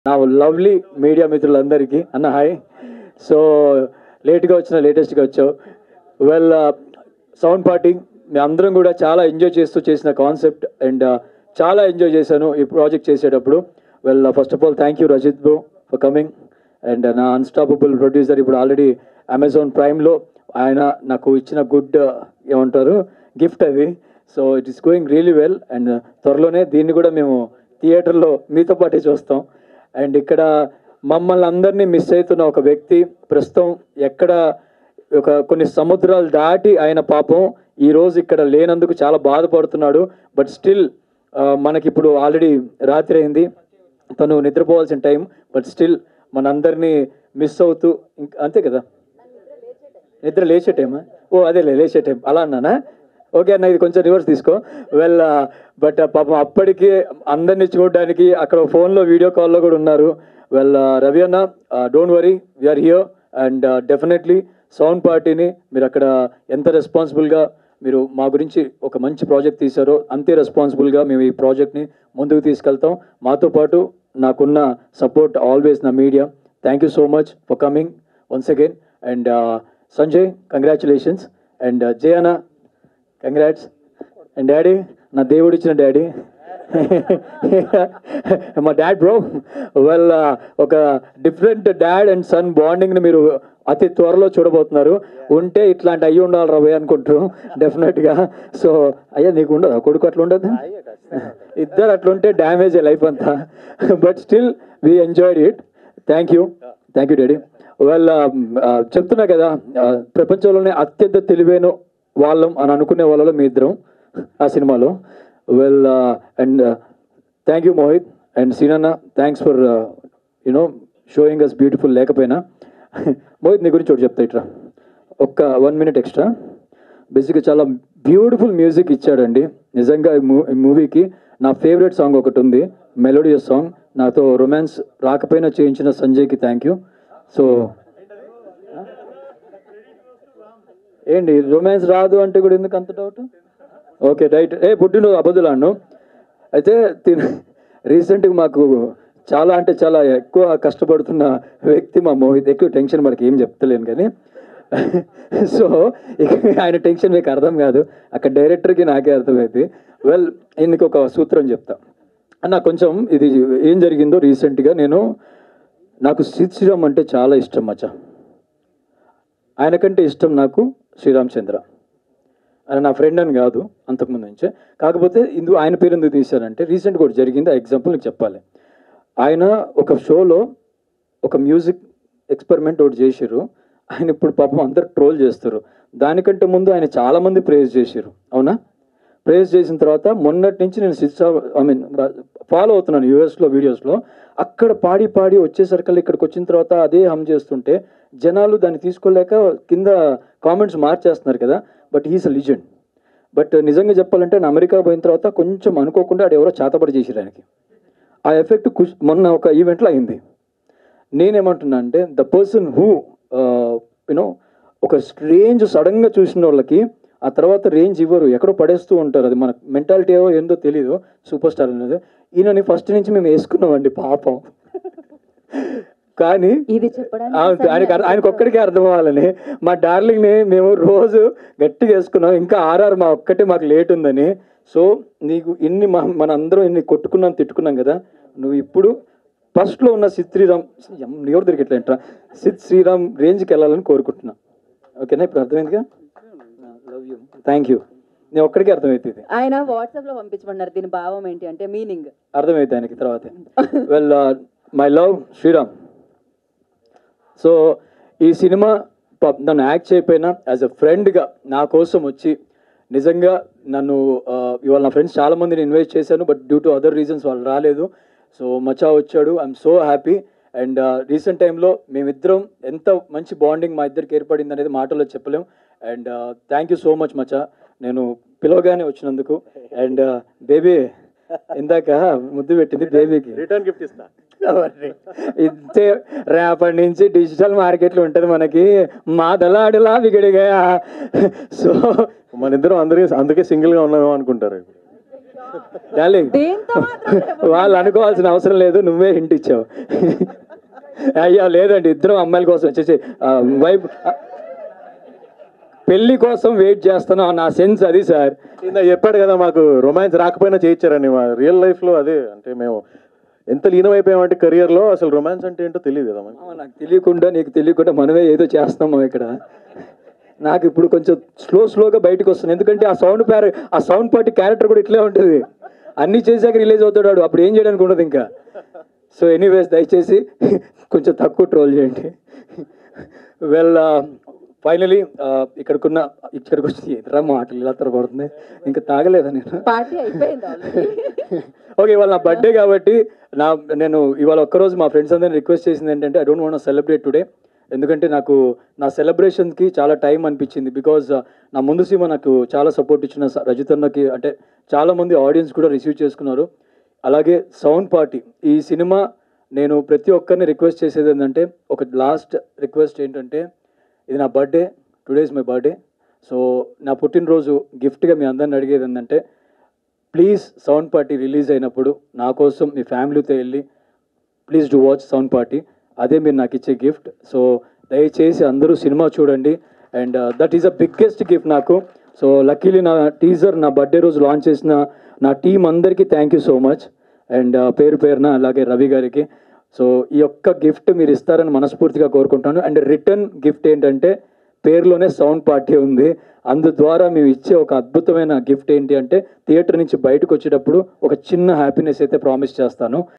నా lovely media మిత్రులందరికీ అన్న హాయ్ సో లేట్గా వచ్చిన లేటెస్ట్గా వచ్చావు వెల్ సౌండ్ పార్టీ మీ అందరం కూడా చాలా ఎంజాయ్ చేస్తూ చేసిన కాన్సెప్ట్ అండ్ చాలా ఎంజాయ్ చేశాను ఈ ప్రాజెక్ట్ చేసేటప్పుడు well first of all thank you Rajith bro for coming and నా అన్స్టాపబుల్ ప్రొడ్యూసర్ ఇప్పుడు ఆల్రెడీ అమెజాన్ ప్రైమ్లో ఆయన నాకు ఇచ్చిన గుడ్ ఏమంటారు గిఫ్ట్ అది so it is going really well and త్వరలోనే దీన్ని కూడా మేము థియేటర్లో మీతో పాటే చూస్తాం అండ్ ఇక్కడ మమ్మల్ని అందరినీ మిస్ అవుతున్న ఒక వ్యక్తి ప్రస్తుతం ఎక్కడ ఒక కొన్ని సముద్రాలు దాటి ఆయన పాపం ఈ రోజు ఇక్కడ లేనందుకు చాలా బాధపడుతున్నాడు బట్ స్టిల్ మనకి ఇప్పుడు ఆల్రెడీ రాత్రి అయింది తను నిద్రపోవాల్సిన టైం బట్ స్టిల్ మనందరినీ మిస్ అవుతూ ఇంక అంతే కదా నిద్ర లేచే టైమా ఓ అదేలే లేచే టైం అలా అన్నానా ఓకే అన్న ఇది కొంచెం రివర్స్ తీసుకో వెల్ బట్ పాపం అప్పటికి అందరినీ చూడడానికి అక్కడ ఫోన్లో వీడియో కాల్లో కూడా ఉన్నారు వెల్ రవి అన్న don't worry we're here and definitely sound పార్టీని మీరు అక్కడ ఎంత రెస్పాన్సిబుల్గా మీరు మా గురించి ఒక మంచి ప్రాజెక్ట్ తీశారో అంతే రెస్పాన్సిబుల్గా మేము ఈ ప్రాజెక్ట్ని ముందుకు తీసుకెళ్తాం మాతో పాటు నాకున్న సపోర్ట్ ఆల్వేస్ నా media thank you so much for coming once again and Sanjay congratulations and Jaya అన్న కంగ్రాట్స్ అండ్ డాడీ నా దేవుడు ఇచ్చిన డాడీ మా డాడ్ బ్రో వెల్ ఒక డిఫరెంట్ డాడ్ అండ్ సన్ బాండింగ్ని మీరు అతి త్వరలో చూడబోతున్నారు ఉంటే ఇట్లాంటి అయ్యి ఉండాలి రవి అనుకుంటారు డెఫినెట్గా సో అయ్యా నీకు ఉండదు కొడుకు అట్లా ఉండదు ఇద్దరు అట్లుంటే డ్యామేజ్ లైఫ్ అంతా but still we enjoyed it thank you thank you daddy well చెప్తున్నా కదా ఆ, ప్రపంచంలోనే అత్యంత తెలివైన వాళ్ళం అని అనుకునే వాళ్ళలో మీ ఇద్దరం ఆ సినిమాలో well and thank you Mohit and సీనన్న thanks for you know showing us beautiful లేకపోయినా మోహిత్ నీ గురించి ఒకటి చెప్తా ఇట్రా ఒక్క వన్ మినిట్ ఎక్స్ట్రా బేసిక్గా చాలా బ్యూటిఫుల్ మ్యూజిక్ ఇచ్చాడండి నిజంగా ఈ మూ- ఈ మూవీకి నా ఫేవరెట్ సాంగ్ ఒకటి ఉంది మెలోడియస్ సాంగ్ నాతో రొమాన్స్ రాకపోయినా చేయించిన సంజయ్కి థ్యాంక్ యూ సో ఏంటి రొమాన్స్ రాదు అంటే కూడా ఎందుకు అంత డౌట్ ఓకే రైట్ ఏ పుట్టిన అబద్ధులాను అయితే తిన రీసెంట్గా మాకు చాలా అంటే చాలా ఎక్కువ కష్టపడుతున్న వ్యక్తి మా మోహిత్ ఎక్కువ టెన్షన్ మనకి ఏం చెప్తలేను కానీ సో ఇక ఆయన టెన్షన్ మీకు అర్థం కాదు అక్కడ డైరెక్టర్కి నాకే అర్థమైంది వెల్ ఇందుకు ఒక సూత్రం చెప్తా అన్న కొంచెం ఇది ఏం జరిగిందో రీసెంట్గా నేను నాకు సిద్ శ్రీరామ్ అంటే చాలా ఇష్టం మచ్చ ఆయనకంటే ఇష్టం నాకు శ్రీరామ్ చంద్ర ఆయన నా ఫ్రెండ్ అని కాదు అంతకుముందు నుంచే కాకపోతే ఇందు ఆయన పేరు ఎందుకు తీశారంటే రీసెంట్గా ఒకటి జరిగింది ఆ ఎగ్జాంపుల్ నీకు చెప్పాలి ఆయన ఒక షోలో ఒక మ్యూజిక్ ఎక్స్పెరిమెంట్ ఒకటి చేసిర్రు ఆయన ఇప్పుడు పాపం అందరు ట్రోల్ చేస్తారు దానికంటే ముందు ఆయన చాలా మంది ప్రేజ్ చేసిర్రు అవునా ప్రేజ్ చేసిన తర్వాత మొన్నటి నుంచి నేను సిస్టా ఐ మీన్ ఫాలో అవుతున్నాను యూఎస్లో వీడియోస్లో అక్కడ పాడి పాడి వచ్చేసరికి ఇక్కడికి వచ్చిన తర్వాత అదే హమ్ చేస్తుంటే జనాలు దాన్ని తీసుకోలేక కింద కామెంట్స్ మార్చేస్తున్నారు కదా but he's a legend but నిజంగా చెప్పాలంటే నేను అమెరికా పోయిన తర్వాత కొంచెం అనుకోకుండా ఆడు ఎవరో చేతబడి చేసిరు ఆయనకి ఆ ఎఫెక్ట్ కుష్ మొన్న ఒక ఈవెంట్లో అయింది నేనేమంటున్నా అంటే ద పర్సన్ హూ యూనో ఒక రేంజ్ సడన్గా చూసిన వాళ్ళకి ఆ తర్వాత రేంజ్ ఇవ్వరు ఎక్కడో పడేస్తూ ఉంటారు అది మన మెంటాలిటీ ఏవో ఏందో తెలియదు సూపర్ స్టార్ అనేది ఈయనని ఫస్ట్ నుంచి మేము వేసుకున్నామండి పాపం కానీ ఇది చెప్పడానికి అవును, ఆయనకి అర్థం- ఆయనకు ఒక్కడికే అర్థం అవ్వాలని మా డార్లింగ్ని మేము రోజు గట్టిగా వేసుకున్నాం ఇంకా ఆర్ఆర్ మా ఒక్కటే మాకు లేట్ ఉందని సో నీకు ఇన్ని మా మన అందరం ఇన్ని కొట్టుకున్నాం తిట్టుకున్నాం కదా నువ్వు ఇప్పుడు ఫస్ట్లో ఉన్న సిద్ శ్రీరామ్ ఎం, ఎవరు దొరికట్లే ఏంట్రా సిద్ శ్రీరామ్ రేంజ్కి వెళ్ళాలని కోరుకుంటున్నా ఓకేనా ఇప్పుడు అర్థమైందిగా లవ్ యూ థ్యాంక్ యూ నేను ఒక్కడికే అర్థమవుతుంది ఆయన వాట్సాప్ లో పంపించమన్నారు దీని భావం ఏంటి అంటే మీనింగ్ అర్థమైంది ఆయనకి తర్వాత well my love Sriram so ఈ సినిమా ప- నన్ను యాక్ట్ చేయకపోయినా యాజ్ అ ఫ్రెండ్గా నా కోసం వచ్చి నిజంగా నన్ను ఆ, ఇవాళ నా ఫ్రెండ్స్ చాలా మందిని ఇన్వైట్ చేశాను but due to other reasons వాళ్ళు రాలేదు సో మచా వచ్చాడు I'm so happy and recent టైంలో మేమిద్దరం ఎంత మంచి బాండింగ్ మా ఇద్దరికి ఏర్పడింది అనేది మాటల్లో చెప్పలేం and thank you so much మచా నేను పిలవగానే వచ్చినందుకు అండ్ బేబీ ఇందాక ముద్దు పెట్టింది బేబీకి రిటర్న్ గిఫ్ట్ ఇస్తా ఇంతే రేపటి నుంచి డిజిటల్ మార్కెట్లో ఉంటుంది మనకి మా దళాడులా విగడిగా సో మన ఇద్దరం అందరికీ అందుకే సింగిల్ గా ఉన్నామేమో అనుకుంటారు ఇప్పుడు డార్లింగ్ దేంతో మాత్రం వాళ్ళు అనుకోవాల్సిన అవసరం లేదు నువ్వే హింట్ ఇచ్చావు అయ్యా లేదండి ఇద్దరం అమ్మాయిల కోసం వచ్చేసి వైఫ్ పెళ్లి కోసం వెయిట్ చేస్తున్నాం నా సెన్స్ అది సార్ ఇందా చెప్పాడు కదా మాకు రొమాన్స్ రాకపోయినా చేయించారని మా రియల్ లైఫ్లో అదే అంటే మేము ఎంత లీనమైపోయామంటే కెరియర్లో అసలు రొమాన్స్ అంటే ఏంటో తెలియదు కదా మనకి మామ, నాకు తెలియకుండా నీకు తెలియకుండా మనమే ఏదో చేస్తున్నాం ఇక్కడ నాకు ఇప్పుడు కొంచెం స్లో స్లోగా బయటకు వస్తుంది ఎందుకంటే ఆ సౌండ్ ప్యార ఆ సౌండ్ పార్టీ క్యారెక్టర్ కూడా ఇట్లే ఉంటుంది అన్నీ చేశాక రిలీజ్ అవుతాడు వాడు. అప్పుడు ఏం చేయడానికి ఉండదు ఇంకా సో ఎనీవేస్ దయచేసి కొంచెం తక్కువ ట్రోల్ చేయండి వెల్ ఫైనలీ ఇక్కడికున్న ఇక్కడికి వచ్చి ఎదురా మాటలు ఇలా తరబడుతుంది ఇంకా తాగలేదా నేను పార్టీ అయిపోయింది ఆల్రెడీ ఓకే ఇవాళ నా బర్త్డే కాబట్టి నా నేను ఇవాళ ఒక్కరోజు మా ఫ్రెండ్స్ అందరిని రిక్వెస్ట్ చేసింది ఏంటంటే I don't want celebrate today ఎందుకంటే నాకు నా సెలబ్రేషన్కి చాలా టైం అనిపించింది బికాజ్ నా ముందు సీమ నాకు చాలా సపోర్ట్ ఇచ్చిన స- రజిత్ అన్నకి అంటే చాలా మంది ఆడియన్స్ కూడా రిసీవ్ చేసుకున్నారు అలాగే సౌండ్ పార్టీ ఈ సినిమా నేను ప్రతి ఒక్కరిని రిక్వెస్ట్ చేసేది ఏంటంటే ఒక లాస్ట్ రిక్వెస్ట్ ఏంటంటే ఇది నా birthday today is my birthday so నా పుట్టినరోజు గిఫ్ట్గా మీ అందరిని అడిగేది ఏంటంటే ప్లీజ్ సౌండ్ పార్టీ రిలీజ్ అయినప్పుడు నా కోసం మీ ఫ్యామిలీతో వెళ్ళి please do watch sound party అదే మీరు నాకు ఇచ్చే గిఫ్ట్ సో దయచేసి అందరూ సినిమా చూడండి and that is a biggest gift నాకు సో లక్కీలీ నా టీజర్ నా బర్త్డే రోజు లాంచ్ చేసిన నా టీం అందరికీ thank you so much and పేరు పేరున అలాగే రవి గారికి సో ఈ యొక్క గిఫ్ట్ మీరు ఇస్తారని మనస్ఫూర్తిగా కోరుకుంటాను అండ్ రిటర్న్ గిఫ్ట్ ఏంటంటే పేరులోనే సౌండ్ పార్టీ ఉంది అందు ద్వారా మేము ఇచ్చే ఒక అద్భుతమైన గిఫ్ట్ ఏంటి అంటే థియేటర్ నుంచి బయటకు వచ్చేటప్పుడు ఒక చిన్న హ్యాపీనెస్ అయితే ప్రామిస్ చేస్తాను